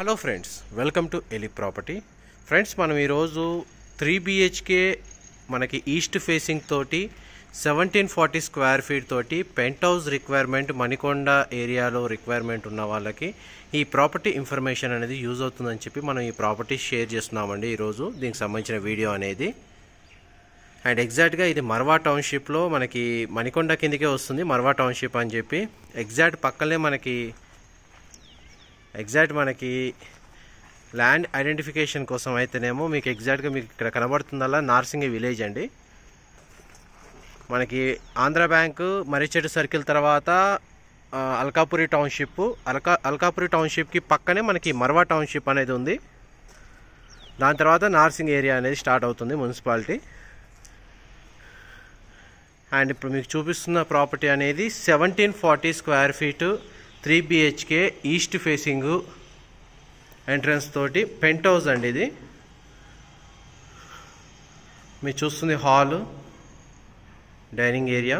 hello friends welcome to Eli property friends మనం ఈరోజు three BHK మనకి ఈస్ట్ ఫేసింగ్ తోటి సెవెంటీన్ ఫార్టీ స్క్వేర్ ఫీట్ తోటి పెంట్ హౌస్ రిక్వైర్మెంట్ మణికొండ ఏరియాలో రిక్వైర్మెంట్ ఉన్న వాళ్ళకి ఈ ప్రాపర్టీ ఇన్ఫర్మేషన్ అనేది యూజ్ అవుతుందని చెప్పి మనం ఈ ప్రాపర్టీ షేర్ చేస్తున్నామండి ఈరోజు దీనికి సంబంధించిన వీడియో అనేది అండ్ ఎగ్జాక్ట్గా ఇది మర్వా టౌన్షిప్లో మనకి మణికొండ కిందకే వస్తుంది మర్వా టౌన్షిప్ అని చెప్పి ఎగ్జాక్ట్ పక్కనే మనకి ఎగ్జాక్ట్ మనకి ల్యాండ్ ఐడెంటిఫికేషన్ కోసం అయితేనేమో మీకు ఎగ్జాక్ట్గా మీకు ఇక్కడ కనబడుతుందల్లా నార్సింగి విలేజ్ అండి మనకి ఆంధ్ర బ్యాంకు మర్రిచెట్టు సర్కిల్ తర్వాత ఆ, అల్కాపురి టౌన్షిప్ అల్కా అల్కాపురి టౌన్షిప్కి పక్కనే మనకి మర్వా టౌన్షిప్ అనేది ఉంది దాని తర్వాత నార్సింగ్ ఏరియా అనేది స్టార్ట్ అవుతుంది మున్సిపాలిటీ అండ్ ఇప్పుడు మీకు చూపిస్తున్న ప్రాపర్టీ అనేది seventeen forty square feet three BHK east facing entrance తోటి పెంట్ హౌస్ అండి ఇది మీరు చూస్తుంది హాల్ డైనింగ్ ఏరియా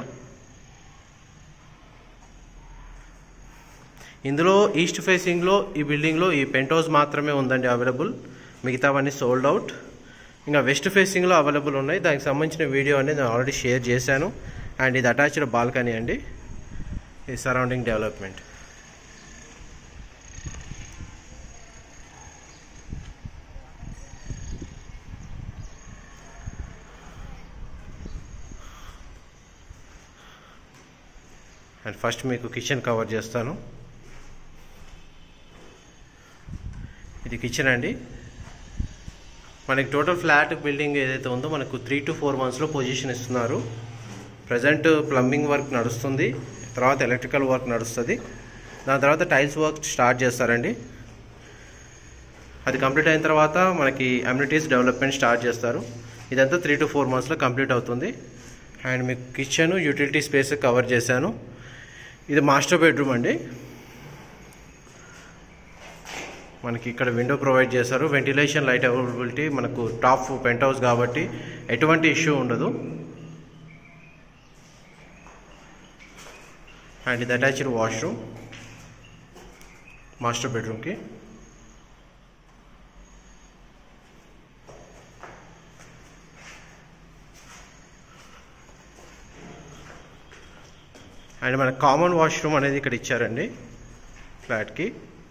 ఇందులో ఈస్ట్ ఫేసింగ్లో ఈ బిల్డింగ్లో ఈ పెంట్ హౌస్ మాత్రమే ఉందండి అవైలబుల్ మిగతావన్నీ సోల్డ్ అవుట్ ఇంకా వెస్ట్ ఫేసింగ్లో అవైలబుల్ ఉన్నాయి దానికి సంబంధించిన వీడియో అనేది నేను ఆల్రెడీ షేర్ చేశాను అండ్ ఇది అటాచ్డ్ బాల్కనీ అండి ఈ సరౌండింగ్ డెవలప్మెంట్ అండ్ ఫస్ట్ మీకు కిచెన్ కవర్ చేస్తాను ఇది కిచెన్ అండి మనకి టోటల్ ఫ్లాట్ బిల్డింగ్ ఏదైతే ఉందో మనకు త్రీ టు ఫోర్ మంత్స్లో పొజిషన్ ఇస్తున్నారు ప్రజెంట్ ప్లంబింగ్ వర్క్ నడుస్తుంది తర్వాత ఎలక్ట్రికల్ వర్క్ నడుస్తుంది దాని తర్వాత టైల్స్ వర్క్ స్టార్ట్ చేస్తారండి అది కంప్లీట్ అయిన తర్వాత మనకి అమ్యూనిటీస్ డెవలప్మెంట్ స్టార్ట్ చేస్తారు ఇదంతా త్రీ టు ఫోర్ మంత్స్లో కంప్లీట్ అవుతుంది అండ్ మీకు కిచెన్ యూటిలిటీ స్పేస్ కవర్ చేశాను ఇది మాస్టర్ బెడ్రూమ్ అండి మనకి ఇక్కడ విండో ప్రొవైడ్ చేశారు వెంటిలేషన్ లైట్ అవైలబిలిటీ మనకు టాప్ పెంట్ హౌస్ కాబట్టి ఎటువంటి ఇష్యూ ఉండదు అండ్ ఇది అటాచ్డ్ వాష్రూమ్ మాస్టర్ బెడ్రూమ్కి అండ్ మన కామన్ వాష్రూమ్ అనేది ఇక్కడ ఇచ్చారండి ఫ్లాట్కి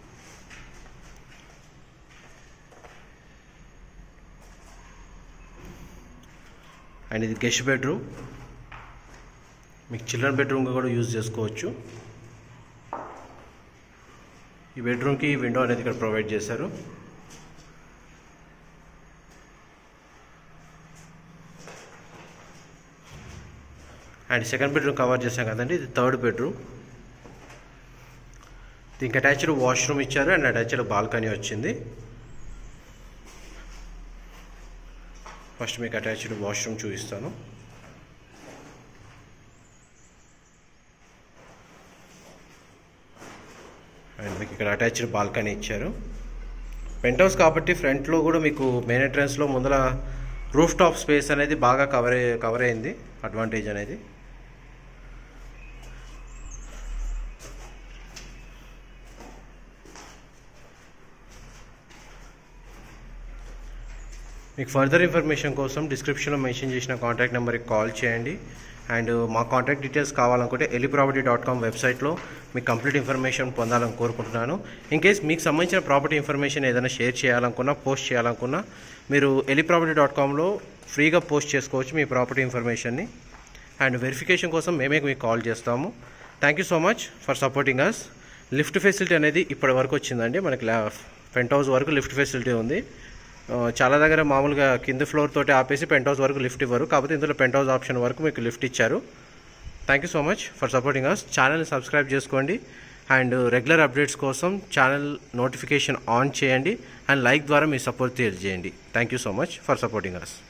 అండ్ ఇది గెస్ట్ బెడ్రూమ్ మీకు చిల్డ్రన్ బెడ్రూమ్గా కూడా యూజ్ చేసుకోవచ్చు ఈ బెడ్రూమ్కి విండో అనేది ఇక్కడ ప్రొవైడ్ చేశారు అండ్ సెకండ్ బెడ్రూమ్ కవర్ చేశాం కదండి ఇది థర్డ్ బెడ్రూమ్ దీనికి అటాచ్డ్ వాష్రూమ్ ఇచ్చారు అండ్ అటాచ్డ్ బాల్కనీ వచ్చింది ఫస్ట్ మీకు అటాచ్డ్ వాష్రూమ్ చూపిస్తాను అండ్ మీకు ఇక్కడ అటాచ్డ్ బాల్కనీ ఇచ్చారు పెంట్ హౌస్ కాబట్టి ఫ్రంట్లో కూడా మీకు మెయిన్ ఎంట్రన్స్లో ముందర రూఫ్ టాప్ స్పేస్ అనేది బాగా కవర్ కవర్ అయింది అడ్వాంటేజ్ అనేది మీకు ఫర్దర్ ఇన్ఫర్మేషన్ కోసం డిస్క్రిప్షన్లో మెన్షన్ చేసిన కాంటాక్ట్ నెంబర్కి కాల్ చేయండి అండ్ మా కాంటాక్ట్ డీటెయిల్స్ కావాలనుకుంటే ఎలి ప్రాపర్టీ డాట్ కామ్ వెబ్సైట్లో మీకు కంప్లీట్ ఇన్ఫర్మేషన్ పొందాలని కోరుకుంటున్నాను ఇన్ కేస్ మీకు సంబంధించిన ప్రాపర్టీ ఇన్ఫర్మేషన్ ఏదైనా షేర్ చేయాలనుకున్నా పోస్ట్ చేయాలనుకున్నా మీరు ఎలి ప్రాపర్టీ డాట్ కామ్లో ఫ్రీగా పోస్ట్ చేసుకోవచ్చు మీ ప్రాపర్టీ ఇన్ఫర్మేషన్ని అండ్ వెరిఫికేషన్ కోసం మేమే మీకు కాల్ చేస్తాము thank you so much for supporting us lift facility అనేది ఇప్పటి వరకు వచ్చిందండి మనకి పెంట్ హౌస్ వరకు లిఫ్ట్ ఫెసిలిటీ ఉంది ఆ, చాలా దగ్గర మామూలుగా కింద ఫ్లోర్ తోటి ఆపేసి పెంట్ హౌస్ వరకు లిఫ్ట్ ఇవ్వరు కాకపోతే ఇందులో పెంట్ హౌస్ ఆప్షన్ వరకు మీకు లిఫ్ట్ ఇచ్చారు thank you so much for supporting us ఛానల్ని సబ్స్క్రైబ్ చేసుకోండి అండ్ రెగ్యులర్ అప్డేట్స్ కోసం ఛానల్ నోటిఫికేషన్ ఆన్ చేయండి అండ్ లైక్ ద్వారా మీ సపోర్ట్ తెలియజేయండి thank you so much for supporting us